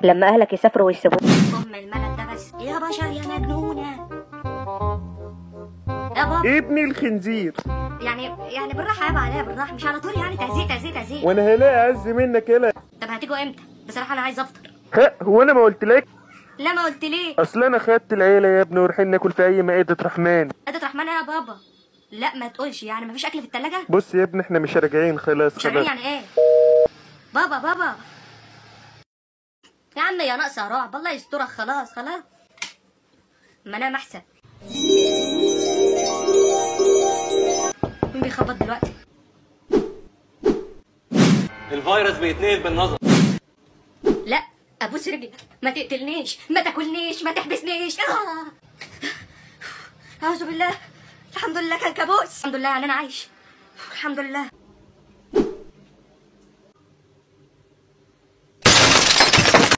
لما اهلك يسافروا ويسيبوك ام الملل ده بس يا بشر يا مجنونه يا بابا ابني الخنزير يعني يعني بالراحه يابا عليها بالراحه مش على طول يعني تهزيق تهزيق تهزيق وانا هلاقي اعز منك يلا طب هتيجوا امتى بصراحه انا عايز افطر ها هو انا ما قلت لك لا ما قلت ليه اصل انا خدت العيله يا ابني ورايحين ناكل في اي مائده رحمن قدرة رحمن يا بابا لا ما تقولش يعني مفيش اكل في التلاجة بص يا ابني احنا مش راجعين خلاص مش عارفين خلاص يعني ايه بابا بابا يا عم يا ناقصه رعب الله يسترك خلاص خلاص ما انام احسن مين بيخبط دلوقتي الفيروس بيتنقل بالنظر لا ابوس رجلك ما تقتلنيش ما تاكلنيش ما تحبسنيش آه. اعوذ بالله الحمد لله كان كابوس الحمد لله يعني انا عايش الحمد لله